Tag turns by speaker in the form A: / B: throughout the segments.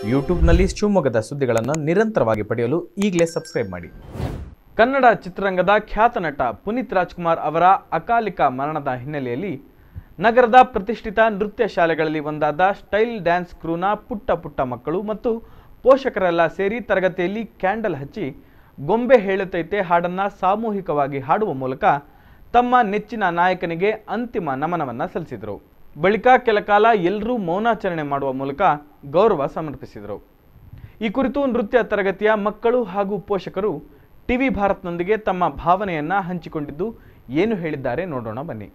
A: ಯೂಟ್ಯೂಬ್ನಲ್ಲಿ ಶಿವಮೊಗ್ಗದ ಸುದ್ದಿಗಳನ್ನು ನಿರಂತರವಾಗಿ ಪಡೆಯಲು ಈಗಲೇ ಸಬ್ಸ್ಕ್ರೈಬ್ ಮಾಡಿ ಕನ್ನಡ ಚಿತ್ರರಂಗದ ಖ್ಯಾತ ನಟ ಪುನೀತ್ ರಾಜ್ಕುಮಾರ್ ಅವರ ಅಕಾಲಿಕ ಮರಣದ ಹಿನ್ನೆಲೆಯಲ್ಲಿ ನಗರದ ಪ್ರತಿಷ್ಠಿತ ನೃತ್ಯ ಶಾಲೆಗಳಲ್ಲಿ ಒಂದಾದ ಸ್ಟೈಲ್ ಡ್ಯಾನ್ಸ್ ಕ್ರೂನ ಪುಟ್ಟ ಪುಟ್ಟ ಮಕ್ಕಳು ಮತ್ತು ಪೋಷಕರೆಲ್ಲ ಸೇರಿ ತರಗತಿಯಲ್ಲಿ ಕ್ಯಾಂಡಲ್ ಹಚ್ಚಿ ಗೊಂಬೆ ಹೇಳುತ್ತೈತೆ ಹಾಡನ್ನು ಸಾಮೂಹಿಕವಾಗಿ ಹಾಡುವ ಮೂಲಕ ತಮ್ಮ ನೆಚ್ಚಿನ ನಾಯಕನಿಗೆ ಅಂತಿಮ ನಮನವನ್ನು ಸಲ್ಲಿಸಿದರು ಬಳಿಕ ಕೆಲ ಕಾಲ ಎಲ್ಲರೂ ಮೌನಾಚರಣೆ ಮಾಡುವ ಮೂಲಕ ಗೌರವ ಸಮರ್ಪಿಸಿದರು ಈ ಕುರಿತು ನೃತ್ಯ ತರಗತಿಯ ಮಕ್ಕಳು ಹಾಗೂ ಪೋಷಕರು ಟಿವಿ ಭಾರತ್ನೊಂದಿಗೆ ತಮ್ಮ ಭಾವನೆಯನ್ನ ಹಂಚಿಕೊಂಡಿದ್ದು ಏನು ಹೇಳಿದ್ದಾರೆ ನೋಡೋಣ ಬನ್ನಿ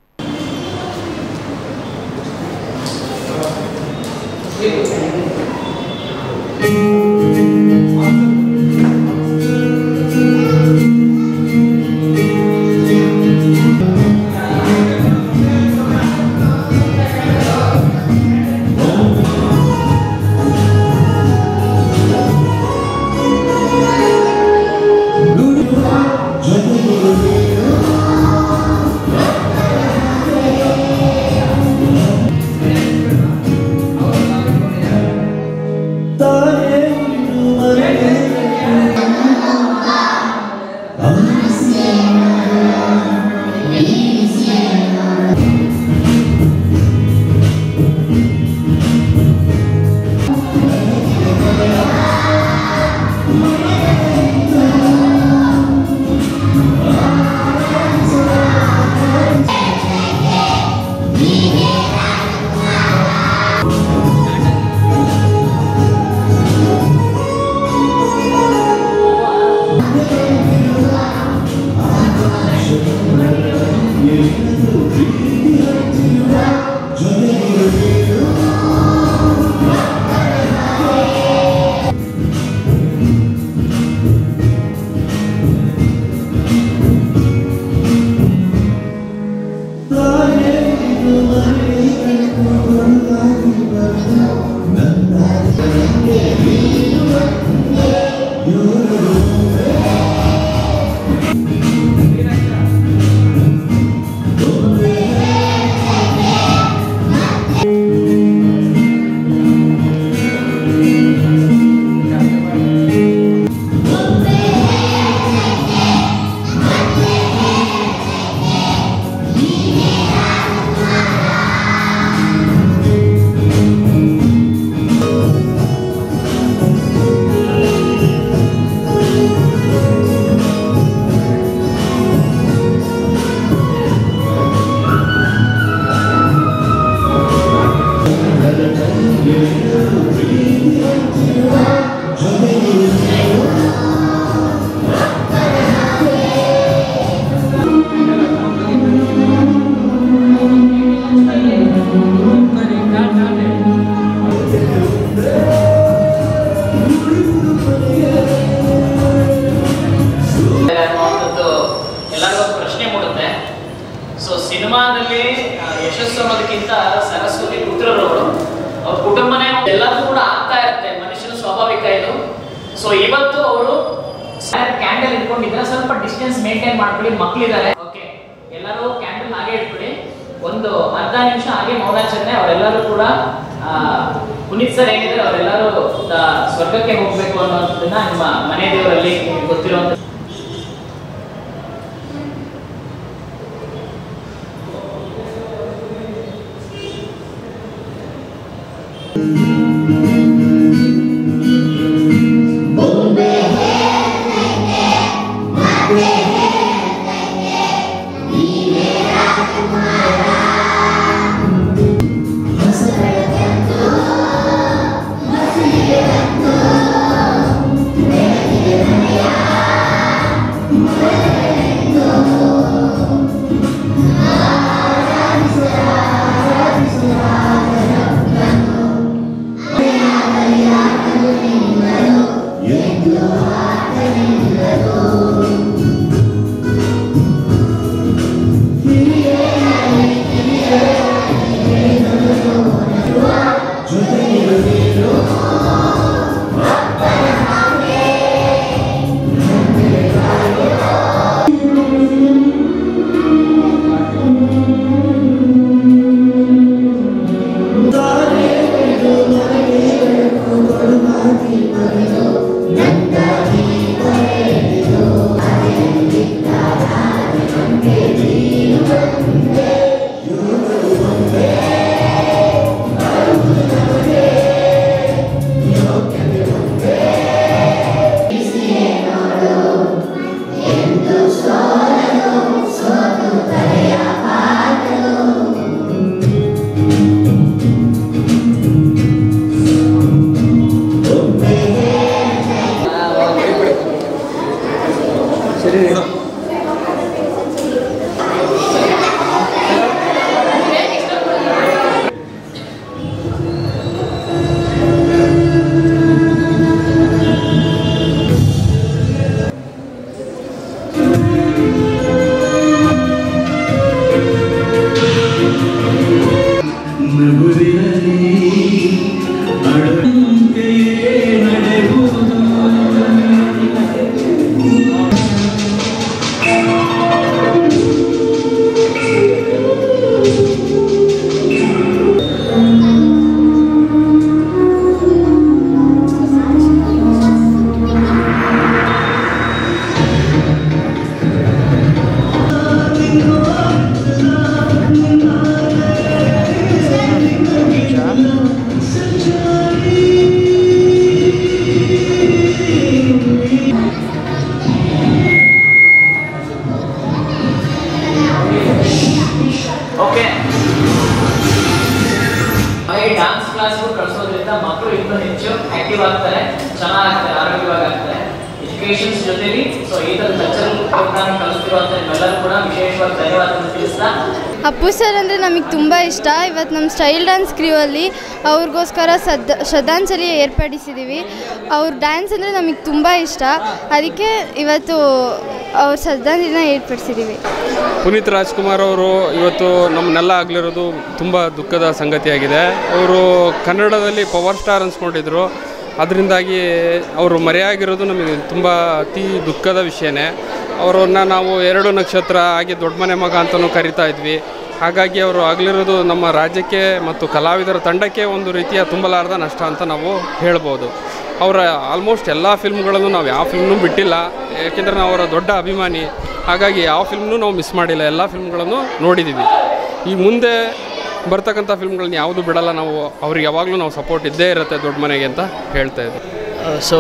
B: ಅನ್ನುವಂಥದ್ದು ಎಲ್ಲರಿಗೂ ಒಂದು ಪ್ರಶ್ನೆ ಮೂಡುತ್ತೆ ಸೊ ಸಿನಿಮಾದಲ್ಲಿ ಆ, ಯಶಸ್ಸು ಅನ್ನೋದಕ್ಕಿಂತ ಸರಸ್ವತಿ ಪುತ್ರರವರು ಅವ್ರ ಕುಟುಂಬನೇ ಎಲ್ಲದೂ ಕೂಡ ಆಗ್ತಾ ಇರುತ್ತೆ ಮನುಷ್ಯನ ಸ್ವಾಭಾವಿಕ ಇದು ಸೊ ಇವತ್ತು ಅವರು ಕ್ಯಾಂಡಲ್ ಇಟ್ಕೊಂಡಿದ್ರೆ ಸ್ವಲ್ಪ ಡಿಸ್ಟೆನ್ಸ್ ಮೇಂಟೈನ್ ಮಾಡ್ಕೊಳ್ಳಿ ಮಕ್ಕಳಿದ್ದಾರೆ ಓಕೆ ಎಲ್ಲರೂ ಕ್ಯಾಂಡಲ್ ಹಾಗೆ ಇಟ್ಬಿಡಿ ಒಂದು ಅರ್ಧ ನಿಮಿಷ ಹಾಗೆ ಮೌನಾಚರಣೆ ಅವರೆಲ್ಲರೂ ಕೂಡ ಆ, ಪುನೀತ್ ಸರ್ ಏನಿದ್ರೆ ಅವರೆಲ್ಲರೂ ದ- ಸ್ವರ್ಗಕ್ಕೆ ಹೋಗ್ಬೇಕು ಅನ್ನೋದನ್ನ ನಿಮ್ಮ ಮನೆ ದೇವರಲ್ಲಿ ನಿಮ್ಗೆ ಗೊತ್ತಿರುವಂತ ಓಕೆ ಹಾಗೆ ಡಾನ್ಸ್ ಕ್ಲಾಸ್ಗೂ ಕಳಿಸೋದ್ರಿಂದ ಮಕ್ಕಳು ಇನ್ನೂ ಹೆಚ್ಚು ಆಕ್ಟಿವ್ ಆಗ್ತಾರೆ ಚೆನ್ನಾಗ್ತಾರೆ ಆರೋಗ್ಯವಾಗಿ ಆಗ್ತಾರೆ ಎಜುಕೇಶನ್ಸ್ ಜೊತೆಲಿ ಸೊ ಈ ಥರ ಕಲ್ಚರಲ್ ಪ್ರೋಗ್ರಾಮ್ ಕಲಿಸ್ತಿರುವಂಥ ನಿಮ್ಮೆಲ್ಲರೂ ಕೂಡ ವಿಶೇಷವಾಗಿ ಧನ್ಯವಾದಗಳು ತಿಳಿಸ್ತಾ
C: ಅಪ್ಪು ಸರ್ ಅಂದರೆ ನಮಗೆ ತುಂಬ ಇಷ್ಟ ಇವತ್ತು ನಮ್ಮ ಸ್ಟೈಲ್ ಡ್ಯಾನ್ಸ್ ಕ್ರೀವಲ್ಲಿ ಅವ್ರಿಗೋಸ್ಕರ ಸದ್ ಶ್ರದ್ಧಾಂಜಲಿ ಏರ್ಪಡಿಸಿದ್ದೀವಿ ಅವ್ರ ಡ್ಯಾನ್ಸ್ ಅಂದರೆ ನಮಗೆ ತುಂಬ ಇಷ್ಟ ಅದಕ್ಕೆ ಇವತ್ತು ಅವ್ರ ಶ್ರದ್ಧಾಂಜಲಿನ ಏರ್ಪಡಿಸಿದ್ದೀವಿ
D: ಪುನೀತ್ ರಾಜ್ಕುಮಾರ್ ಅವರು ಇವತ್ತು ನಮ್ಮನ್ನೆಲ್ಲ ಆಗಲಿರೋದು ತುಂಬ ದುಃಖದ ಸಂಗತಿಯಾಗಿದೆ ಅವರು ಕನ್ನಡದಲ್ಲಿ ಪವರ್ ಸ್ಟಾರ್ ಅನ್ಸ್ಕೊಂಡಿದ್ರು ಅದರಿಂದಾಗಿ ಅವರು ಮರೆಯಾಗಿರೋದು ನಮಗೆ ತುಂಬ ಅತಿ ದುಃಖದ ವಿಷಯನೇ ಅವರನ್ನ ನಾವು ಎರಡು ನಕ್ಷತ್ರ ಹಾಗೆ ದೊಡ್ಡ ಮನೆ ಮಗ ಅಂತಲೂ ಕರಿತಾ ಇದ್ವಿ ಹಾಗಾಗಿ ಅವರು ಆಗಲಿರೋದು ನಮ್ಮ ರಾಜ್ಯಕ್ಕೆ ಮತ್ತು ಕಲಾವಿದರ ತಂಡಕ್ಕೆ ಒಂದು ರೀತಿಯ ತುಂಬಲಾರದ ನಷ್ಟ ಅಂತ ನಾವು ಹೇಳ್ಬೋದು ಅವರ ಆಲ್ಮೋಸ್ಟ್ ಎಲ್ಲ ಫಿಲ್ಮ್ಗಳನ್ನು ನಾವು ಯಾವ ಫಿಲ್ಮ್ನೂ ಬಿಟ್ಟಿಲ್ಲ ಯಾಕೆಂದರೆ ನಾವು ಅವರ ದೊಡ್ಡ ಅಭಿಮಾನಿ ಹಾಗಾಗಿ ಯಾವ ಫಿಲ್ಮ್ನೂ ನಾವು ಮಿಸ್ ಮಾಡಿಲ್ಲ ಎಲ್ಲ ಫಿಲ್ಮ್ಗಳನ್ನು ನೋಡಿದ್ದೀವಿ ಈ ಮುಂದೆ ಬರ್ತಕ್ಕಂಥ ಫಿಲ್ಮ್ಗಳನ್ನ ಯಾವುದು ಬಿಡಲ್ಲ ನಾವು ಅವ್ರಿಗೆ ಯಾವಾಗಲೂ ನಾವು ಸಪೋರ್ಟ್ ಇದ್ದೇ ಇರುತ್ತೆ ದೊಡ್ಡ ಮನೆಗೆ ಅಂತ ಹೇಳ್ತಾ ಇದ್ದೆ
B: ಸೊ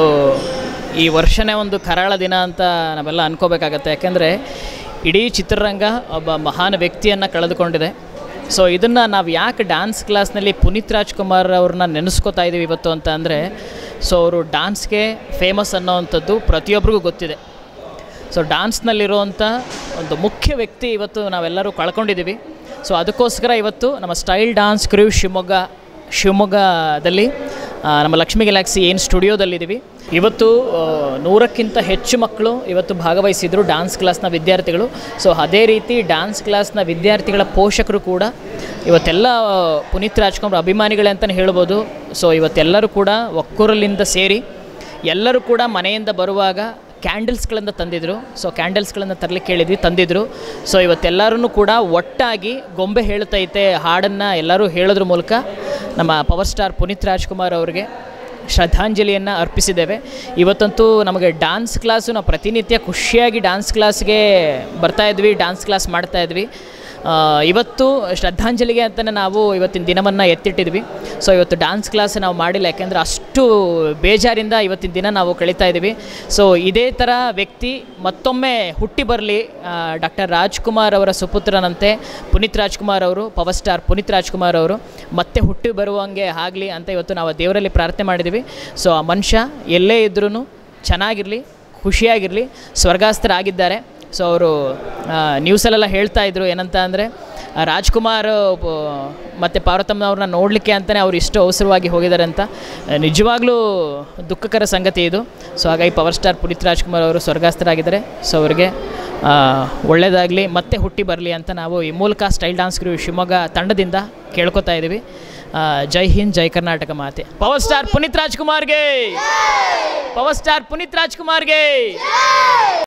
B: ಈ ವರ್ಷನೇ ಒಂದು ಕರಾಳ ದಿನ ಅಂತ ನಾವೆಲ್ಲ ಅನ್ಕೋಬೇಕಾಗತ್ತೆ ಯಾಕೆಂದರೆ ಇಡೀ ಚಿತ್ರರಂಗ ಒಬ್ಬ ಮಹಾನ್ ವ್ಯಕ್ತಿಯನ್ನು ಕಳೆದುಕೊಂಡಿದೆ ಸೊ ಇದನ್ನು ನಾವು ಯಾಕೆ ಡ್ಯಾನ್ಸ್ ಕ್ಲಾಸ್ನಲ್ಲಿ ಪುನೀತ್ ರಾಜ್ಕುಮಾರ್ ಅವ್ರನ್ನ ನೆನೆಸ್ಕೋತಾ ಇದ್ದೀವಿ ಇವತ್ತು ಅಂತ ಅಂದರೆ ಸೊ ಅವರು ಡ್ಯಾನ್ಸ್ಗೆ ಫೇಮಸ್ ಅನ್ನೋವಂಥದ್ದು ಪ್ರತಿಯೊಬ್ಬರಿಗೂ ಗೊತ್ತಿದೆ ಸೊ ಡ್ಯಾನ್ಸ್ನಲ್ಲಿರುವಂಥ ಒಂದು ಮುಖ್ಯ ವ್ಯಕ್ತಿ ಇವತ್ತು ನಾವೆಲ್ಲರೂ ಕಳ್ಕೊಂಡಿದ್ದೀವಿ ಸೊ ಅದಕ್ಕೋಸ್ಕರ ಇವತ್ತು ನಮ್ಮ ಸ್ಟೈಲ್ ಡ್ಯಾನ್ಸ್ ಕ್ರೂ ಶಿವಮೊಗ್ಗ ಶಿವಮೊಗ್ಗದಲ್ಲಿ ಆ, ನಮ್ಮ ಲಕ್ಷ್ಮೀ ಗ್ಯಾಲಾಕ್ಸಿ ಏನು ಸ್ಟುಡಿಯೋದಲ್ಲಿದ್ದೀವಿ ಇವತ್ತು ಆ, ನೂರಕ್ಕಿಂತ ಹೆಚ್ಚು ಮಕ್ಕಳು ಇವತ್ತು ಭಾಗವಹಿಸಿದರು ಡ್ಯಾನ್ಸ್ ಕ್ಲಾಸ್ನ ವಿದ್ಯಾರ್ಥಿಗಳು ಸೊ ಅದೇ ರೀತಿ ಡ್ಯಾನ್ಸ್ ಕ್ಲಾಸ್ನ ವಿದ್ಯಾರ್ಥಿಗಳ ಪೋಷಕರು ಕೂಡ ಇವತ್ತೆಲ್ಲ ಆ, ಪುನೀತ್ ರಾಜ್ಕುಮಾರ್ ಅಭಿಮಾನಿಗಳೇ ಅಂತಲೇ ಹೇಳ್ಬೋದು ಸೊ ಇವತ್ತೆಲ್ಲರೂ ಕೂಡ ಒಕ್ಕೂರಲ್ಲಿಂದ ಸೇರಿ ಎಲ್ಲರೂ ಕೂಡ ಮನೆಯಿಂದ ಬರುವಾಗ ಕ್ಯಾಂಡಲ್ಸ್ಗಳನ್ನು ತಂದಿದ್ರು ಸೊ ಕ್ಯಾಂಡಲ್ಸ್ಗಳನ್ನು ತರಲಿಕ್ಕೆ ಕೇಳಿದ್ವಿ ತಂದಿದ್ರು ಸೊ ಇವತ್ತೆಲ್ಲರೂ ಕೂಡ ಒಟ್ಟಾಗಿ ಗೊಂಬೆ ಹೇಳ್ತೈತೆ ಹಾಡನ್ನು ಎಲ್ಲರೂ ಹೇಳೋದ್ರ ಮೂಲಕ ನಮ್ಮ ಪವರ್ ಸ್ಟಾರ್ ಪುನೀತ್ ರಾಜ್ಕುಮಾರ್ ಅವರಿಗೆ ಶ್ರದ್ಧಾಂಜಲಿಯನ್ನು ಅರ್ಪಿಸಿದ್ದೇವೆ ಇವತ್ತಂತೂ ನಮಗೆ ಡ್ಯಾನ್ಸ್ ಕ್ಲಾಸು ನಾವು ಪ್ರತಿನಿತ್ಯ ಖುಷಿಯಾಗಿ ಡ್ಯಾನ್ಸ್ ಕ್ಲಾಸ್ಗೆ ಬರ್ತಾ ಇದ್ವಿ ಡ್ಯಾನ್ಸ್ ಕ್ಲಾಸ್ ಮಾಡ್ತಾ ಇದ್ವಿ ಆ, ಇವತ್ತು ಶ್ರದ್ಧಾಂಜಲಿಗೆ ಅಂತಲೇ ನಾವು ಇವತ್ತಿನ ದಿನವನ್ನು ಎತ್ತಿಟ್ಟಿದ್ವಿ ಸೊ ಇವತ್ತು ಡ್ಯಾನ್ಸ್ ಕ್ಲಾಸ್ ನಾವು ಮಾಡಿಲ್ಲ ಯಾಕೆಂದರೆ ಅಷ್ಟು ಬೇಜಾರಿಂದ ಇವತ್ತಿನ ದಿನ ನಾವು ಕಳೀತಾ ಇದ್ದೀವಿ ಸೊ ಇದೇ ಥರ ವ್ಯಕ್ತಿ ಮತ್ತೊಮ್ಮೆ ಹುಟ್ಟಿ ಬರಲಿ ಡಾಕ್ಟರ್ ರಾಜ್ಕುಮಾರ್ ಅವರ ಸುಪುತ್ರನಂತೆ ಪುನೀತ್ ರಾಜ್ಕುಮಾರ್ ಅವರು ಪವರ್ ಸ್ಟಾರ್ ಪುನೀತ್ ರಾಜ್ಕುಮಾರ್ ಅವರು ಮತ್ತೆ ಹುಟ್ಟಿ ಬರುವಂಗೆ ಆಗಲಿ ಅಂತ ಇವತ್ತು ನಾವು ದೇವರಲ್ಲಿ ಪ್ರಾರ್ಥನೆ ಮಾಡಿದ್ದೀವಿ ಸೊ ಆ ಮನುಷ್ಯ ಎಲ್ಲೇ ಇದ್ರೂ ಚೆನ್ನಾಗಿರಲಿ ಖುಷಿಯಾಗಿರಲಿ ಸ್ವರ್ಗಾಸ್ಥರಾಗಿದ್ದಾರೆ ಸೊ ಅವರು ನ್ಯೂಸಲ್ಲೆಲ್ಲ ಹೇಳ್ತಾ ಇದ್ರು ಏನಂತ ಅಂದರೆ ರಾಜ್ಕುಮಾರ್ ಮತ್ತು ಪಾರ್ವತಮ್ಮ ಅವ್ರನ್ನ ನೋಡಲಿಕ್ಕೆ ಅಂತಲೇ ಅವ್ರು ಇಷ್ಟು ಅವಸರವಾಗಿ ಹೋಗಿದ್ದಾರೆ ಅಂತ ಆ, ನಿಜವಾಗ್ಲೂ ದುಃಖಕರ ಸಂಗತಿ ಇದು ಸೊ ಹಾಗಾಗಿ ಪವರ್ ಸ್ಟಾರ್ ಪುನೀತ್ ರಾಜ್ಕುಮಾರ್ ಅವರು ಸ್ವರ್ಗಾಸ್ಥರಾಗಿದ್ದಾರೆ ಸೊ ಅವರಿಗೆ ಒಳ್ಳೆಯದಾಗಲಿ ಮತ್ತೆ ಹುಟ್ಟಿ ಬರಲಿ ಅಂತ ನಾವು ಈ ಮೂಲಕ ಸ್ಟೈಲ್ ಡಾನ್ಸ್ ಕ್ರೂ ಶಿವಮೊಗ್ಗ ತಂಡದಿಂದ ಕೇಳ್ಕೊತಾ ಇದ್ದೀವಿ ಆ, ಜೈ ಹಿಂದ್ ಜೈ ಕರ್ನಾಟಕ ಮಾತೆ ಪವರ್ ಸ್ಟಾರ್ ಪುನೀತ್ ರಾಜ್ಕುಮಾರ್ಗೆ ಪವರ್ ಸ್ಟಾರ್ ಪುನೀತ್ ರಾಜ್ಕುಮಾರ್ಗೆ